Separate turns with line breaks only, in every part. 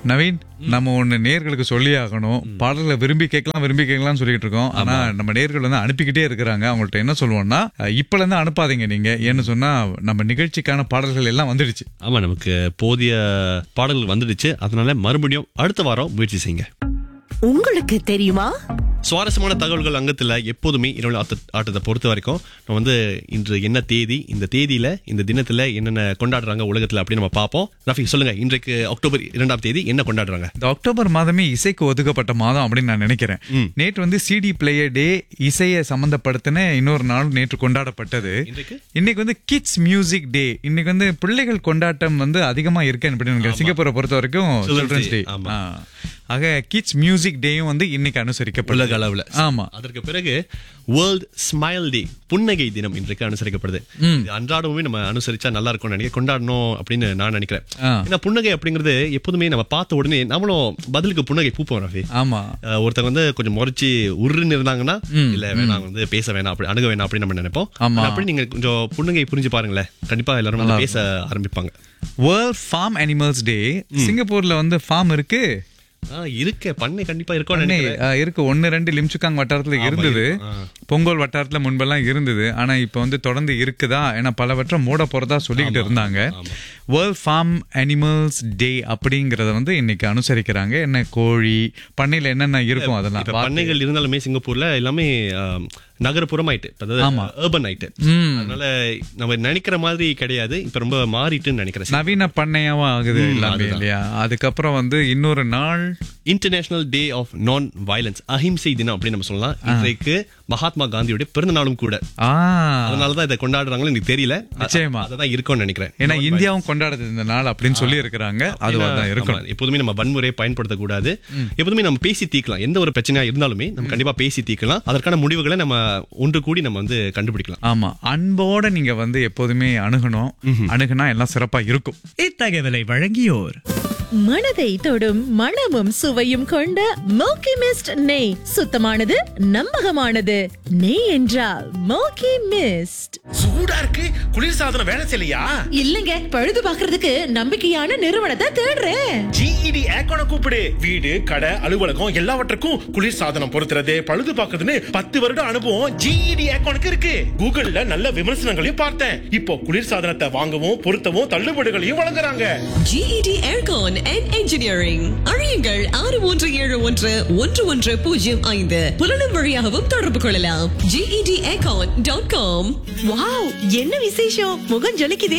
நவீன் நம்ம ஒண்ணு நேர்களுக்கு சொல்லி ஆகணும் பாடல்களை விரும்பி கேட்கலாம் விரும்பி கேட்கலாம் சொல்லிட்டு இருக்கோம் ஆனா நம்ம நேர்கள் வந்து அனுப்பிக்கிட்டே இருக்கிறாங்க அவங்கள்ட்ட என்ன சொல்லுவோம்னா அஹ், இப்பல இருந்து அனுப்பாதீங்க நீங்க ஏன்னு சொன்னா நம்ம நிகழ்ச்சிக்கான பாடல்கள் எல்லாம் வந்துடுச்சு
ஆமா நமக்கு போதிய பாடல்கள் வந்துடுச்சு அதனால மறுபடியும் அடுத்த வாரம் முயற்சி செய்யுங்க
உங்களுக்கு தெரியுமா
சுவாரஸ்யமான தகவல்கள் அங்கத்துல எப்போதுமே இரவு ஆட்ட ஆட்டத்தை பொறுத்த வரைக்கும் நம்ம வந்து இன்று என்ன தேதி இந்த தேதியில இந்த தினத்துல என்னென்ன கொண்டாடுறாங்க உலகத்துல அப்படின்னு நம்ம பார்ப்போம் ரஃபி சொல்லுங்க இன்றைக்கு அக்டோபர் இரண்டாம் தேதி என்ன கொண்டாடுறாங்க
இந்த அக்டோபர் மாதமே இசைக்கு ஒதுக்கப்பட்ட மாதம் அப்படின்னு நான் நினைக்கிறேன் நேற்று வந்து சிடி பிளேயர் டே இசையை சம்பந்தப்படுத்தின இன்னொரு நாள் நேற்று கொண்டாடப்பட்டது
இன்றைக்கு
இன்னைக்கு வந்து கிட்ஸ் மியூசிக் டே இன்னைக்கு வந்து பிள்ளைகள் கொண்டாட்டம் வந்து அதிகமா இருக்கு அப்படின்னு நினைக்கிறேன் சிங்கப்பூரை பொறுத்த வரைக்கும்
Children's
சில்ட்ரன்ஸ்
Day,
டே
ஆமா.
ஆக கிட்ஸ் மியூசிக் டேயும் வந்து இன்னைக்கு அனுசரிக்கப்படுது
உலக அளவுல
ஆமா
அதற்கு பிறகு வேர்ல்ட் ஸ்மைல் டே புன்னகை தினம் இன்றைக்கு அனுசரிக்கப்படுது இது அன்றாடமே நம்ம அனுசரிச்சா நல்லா இருக்கும் நினைக்கிறேன் கொண்டாடணும் அப்படின்னு நான் நினைக்கிறேன்
ஆ.
ஏன்னா புன்னகை அப்படிங்கிறது எப்போதுமே நம்ம பார்த்த உடனே நம்மளும் பதிலுக்கு புன்னகை பூப்போம் ரஃபி
ஆமா
அஹ் ஒருத்தங்க வந்து கொஞ்சம் முறைச்சு உருன்னு இருந்தாங்கன்னா இல்ல வேணாம் வந்து பேச வேணாம் அப்படி அணுக வேணாம் அப்படின்னு நம்ம நினைப்போம்
ஆமா.
ஆனா அப்படி நீங்க கொஞ்சம் புன்னகை புரிஞ்சு பாருங்களேன் கண்டிப்பா எல்லாரும் வந்து பேச ஆரம்பிப்பாங்க
வேர்ல்ட் ஃபார்ம் அனிமல்ஸ் டே சிங்கப்பூர்ல வந்து ஃபார்ம் இருக்கு
ஆஹ் இருக்க பண்ணை கண்டிப்பா இருக்கும்
பண்ணை, ஆ, இருக்கு ஒன்னு ரெண்டு லிம்சுக்காங் வட்டாரத்துல இருந்தது பொங்கல் வட்டாரத்துல முன்பெல்லாம் இருந்தது ஆனா இப்ப வந்து தொடர்ந்து இருக்குதா ஏன்னா பலவற்றை மூட போறதா சொல்லிக்கிட்டு இருந்தாங்க வேர்ல்ட் ஃபார்ம் அனிமல்ஸ் டே அப்படிங்கறத வந்து இன்னைக்கு அனுசரிக்கிறாங்க என்ன கோழி பண்ணையில என்னென்ன இருக்கும் அதெல்லாம்
இப்ப பண்ணைகள் இருந்தாலுமே சிங்கப்பூர்ல எல்லாமே ஆம், நகரப்புறம் ஆயிட்டு இப்ப அதாவது urban ஆயிட்டு அதனால நம்ம நினைக்கிற மாதிரி கிடையாது இப்ப ரொம்ப மாறிட்டுன்னு நினைக்கிறேன்
நவீன பண்ணையாவும் ஆகுது எல்லாமே இல்லையா அதுக்கப்புறம் வந்து இன்னொரு நாள்
international day of non violence அஹிம்சை தினம் அப்படின்னு நம்ம சொல்லலாம் இன்றைக்கு மகாத்மா காந்தியுடைய பிறந்த நாளும் கூட
ஆ
அதனாலதான் இதை கொண்டாடுறாங்களோ எனக்கு தெரியல
நிச்சயமா.
அதான் இருக்கும்னு நினைக்கிறேன்
ஏன்னா இந்தியாவும் கொண்டாடுது இந்த நாள் அப்படின்னு சொல்லி இருக்கிறாங்க அதுவா தான் இருக்கும்
ஆமா, எப்போதுமே நம்ம வன்முறையை பயன்படுத்தக்கூடாது எப்போதுமே நம்ம பேசி தீர்க்கலாம் எந்த ஒரு பிரச்சனையா இருந்தாலுமே நம்ம கண்டிப்பா பேசி தீர்க்கலாம் அதற்கான முடிவுகளை நம்ம ஒன்று கூடி நம்ம வந்து கண்டுபிடிக்கலாம்
ஆமா அன்போட நீங்க வந்து எப்போதுமே அணுகணும் அணுகுனா எல்லாம் சிறப்பா இருக்கும்
இத்தகவலை வழங்கியோர்
மனதை தொடும் மணமும் சுவையும் கொண்ட மோக்கி மிஸ்ட் நெய் சுத்தமானது நம்பகமானது நெய் என்றால் மோக்கி மிஸ்ட்
சூடா இருக்கு குளிர் சாதனம் வேலை செய்யலையா
இல்லங்க பழுது பாக்குறதுக்கு நம்பிக்கையான நிறுவனத்தை தேடுறேன்
ஜிஇடி ஏக்கோன கூப்பிடு வீடு கடை அலுவலகம் எல்லாவற்றுக்கும் குளிர் சாதனம் பொருத்துறது பழுது பார்க்கறதுன்னு பத்து வருட அனுபவம் ஜிஇடி ஏக்கோனுக்கு இருக்கு கூகுள்ல நல்ல விமர்சனங்களையும் பார்த்தேன் இப்போ குளிர் சாதனத்தை வாங்கவும் பொருத்தவும் தள்ளுபடிகளையும் வழங்குறாங்க
GED Aircon and Engineering அறியுங்கள் ஆறு ஒன்று ஏழு ஒன்று ஒன்று ஒன்று பூஜ்ஜியம் ஐந்து புலனும் வழியாகவும் தொடர்பு கொள்ளலாம் GED Aircon dot com
wow என்ன விசேஷம் முகம் ஜொலிக்குதே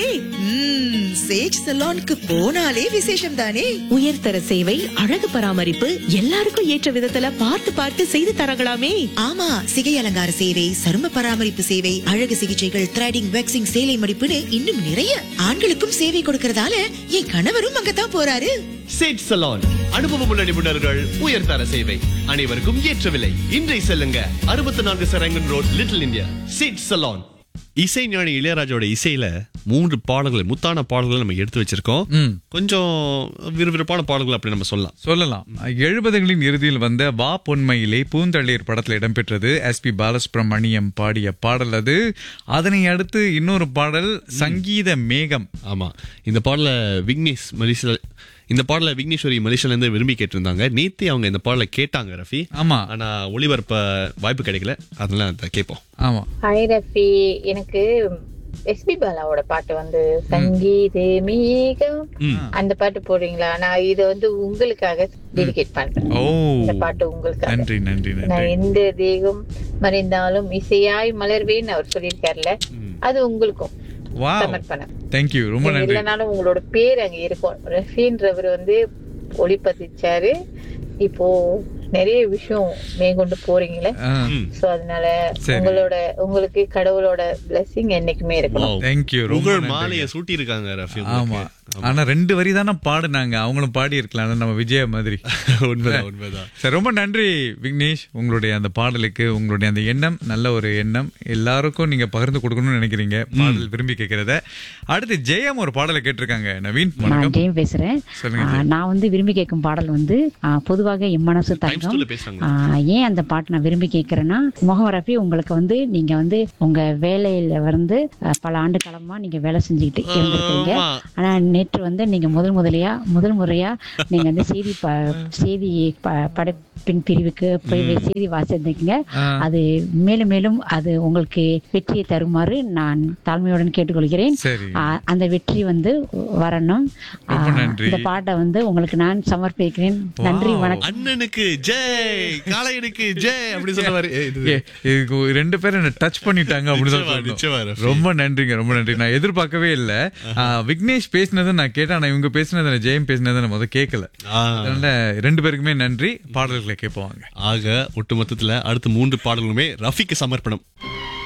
சேஜ் சலோனுக்கு போனாலே விசேஷம் தானே
உயர்தர சேவை அழகு பராமரிப்பு எல்லாருக்கும் ஏற்ற விதத்துல பார்த்து பார்த்து செய்து தரங்களாமே
ஆமா சிகை அலங்கார சேவை சரும பராமரிப்பு சேவை அழகு சிகிச்சைகள் த்ரெடிங் வேக்சிங் சேலை மடிப்புன்னு இன்னும் நிறைய ஆண்களுக்கும் சேவை கொடுக்கறதால என் கணவரும் அங்கதான் போறாரு
சேட் சலான் அனுபவமுள்ள நிபுணர்கள் உயர்தர சேவை அனைவருக்கும் ஏற்ற விலை இன்றை செல்லுங்க அறுபத்தி நான்கு சரங்கன் ரோட் லிட்டில் இந்தியா சேட் சலான் இசை ஞானி இளையராஜோட இசையில மூன்று பாடல்கள் முத்தான பாடல்களை நம்ம எடுத்து வச்சிருக்கோம் கொஞ்சம் விறுவிறுப்பான பாடல்கள் அப்படி நம்ம சொல்லலாம்
சொல்லலாம் எழுபதுகளின் இறுதியில் வந்த வா பொன்மையிலே பூந்தளிர் படத்தில் இடம்பெற்றது எஸ் பி பாலசுப்ரமணியம் பாடிய பாடல் அது அதனை அடுத்து இன்னொரு பாடல் சங்கீத மேகம்
ஆமா இந்த பாடல விக்னேஷ் மலேசியா இந்த பாடல விக்னேஸ்வரி மலேசியால இருந்து விரும்பி கேட்டிருந்தாங்க நேத்தி அவங்க இந்த பாடலை கேட்டாங்க ரஃபி
ஆமா
ஆனா ஒளிபரப்ப வாய்ப்பு கிடைக்கல அதனால அதை கேட்போம்
ஆமா
ஹாய் ரஃபி எனக்கு எஸ்பி பாலாவோட பாட்டு வந்து சங்கீத மேகம் அந்த பாட்டு போடுறீங்களா நான் இது வந்து உங்களுக்காக டெடிகேட் பண்றேன்
ஓ
இந்த பாட்டு உங்களுக்காக
நன்றி நன்றி
நான்
நன்றி
எந்த தேகம் மறைந்தாலும் இசையாய் மலர்வேன்னு அவர் சொல்லியிருக்காருல்ல அது உங்களுக்கும்
வா
சமர்ப்பணம்
தேங்க்யூ ரொம்ப
நீங்க
நன்றி
இல்லைனாலும் உங்களோட பேர் அங்க இருக்கும் ரஃபின்றவர் வந்து ஒளிப்பதிச்சாரு இப்போ நிறைய விஷயம் மேற்கொண்டு போறீங்களே
ஆ,
சோ அதனால
சரி.
உங்களோட உங்களுக்கு கடவுளோட blessing என்னைக்குமே இருக்கணும்
தேங்க்யூ ரொம்ப
உங்கள்
நன்றி.
மாலையை சூட்டி இருக்காங்க ரஃபி
ஆமா ஆனா ரெண்டு வரி தானே பாடுனாங்க அவங்களும் பாடி இருக்கலாம் நம்ம விஜய மாதிரி
உண்மைதான் உண்மைதான்
சரி ரொம்ப நன்றி விக்னேஷ் உங்களுடைய அந்த பாடலுக்கு உங்களுடைய அந்த எண்ணம் நல்ல ஒரு எண்ணம் எல்லாருக்கும் நீங்க பகிர்ந்து கொடுக்கணும்னு நினைக்கிறீங்க பாடல் விரும்பி கேட்கறத அடுத்து ஜெயம் ஒரு பாடலை கேட்டிருக்காங்க நவீன்
நான்
வணக்கம்
ஜெயம் பேசுறேன்
சொல்லுங்க
ஆ, நான் வந்து விரும்பி கேட்கும் பாடல் வந்து ஆ, பொதுவாக என் மனசு தங்க
டைம்ஸ் டூல பேசுறாங்க
ஆ, ஏன் அந்த பாட்டு நான் விரும்பி கேட்கறேன்னா முகமது ரஃபி உங்களுக்கு வந்து நீங்க வந்து உங்க வேலையில வந்து அ, பல ஆண்டு காலமா நீங்க வேலை செஞ்சுக்கிட்டு இருந்திருக்கீங்க
ஆமா.
ஆனா நேற்று வந்து நீங்க முதல் முதலியா முதல் முறையா நீங்க வந்து செய்தி ப- செய்தி ப- படைப்பின் பிரிவுக்கு போய் செய்தி வாசிருந்தீங்க அது மேலும் மேலும் அது உங்களுக்கு வெற்றியை தருமாறு நான் தாழ்மையுடன் கேட்டுக்கொள்கிறேன்
சரி
ஆ, அந்த வெற்றி வந்து வரணும் ஆ,
ரொம்ப நன்றி.
இந்த பாட்டை வந்து உங்களுக்கு நான் சமர்ப்பிக்கிறேன் நன்றி
Wow.
வணக்கம்
அண்ணனுக்கு ஜெய் காளையனுக்கு ஜெய் அப்படி சொன்ன மாதிரி ஏய், இது-
ஏ, இதுக்கு ரெண்டு பேரும் என்ன டச் பண்ணிட்டாங்க அப்படின்னு
நிச்சயமா,
தான்
நிச்சயமா,
சொல்லணும்.
ரஃபி.
ரொம்ப நன்றிங்க ரொம்ப நன்றி நான் எதிர்பார்க்கவே இல்ல ஆ, விக்னேஷ் பேசினதை நான் கேட்டேன் ஆனா இவங்க பேசினதை நான் ஜெயம் பேசினதை நான் முதல்ல கேட்கல
ஆ.
அதனால ரெண்டு பேருக்குமே நன்றி பாடல்களை கேட்போங்க
ஆக ஒட்டுமொத்தத்துல அடுத்த மூன்று பாடல்களுமே ரஃபிக்கு சமர்ப்பணம்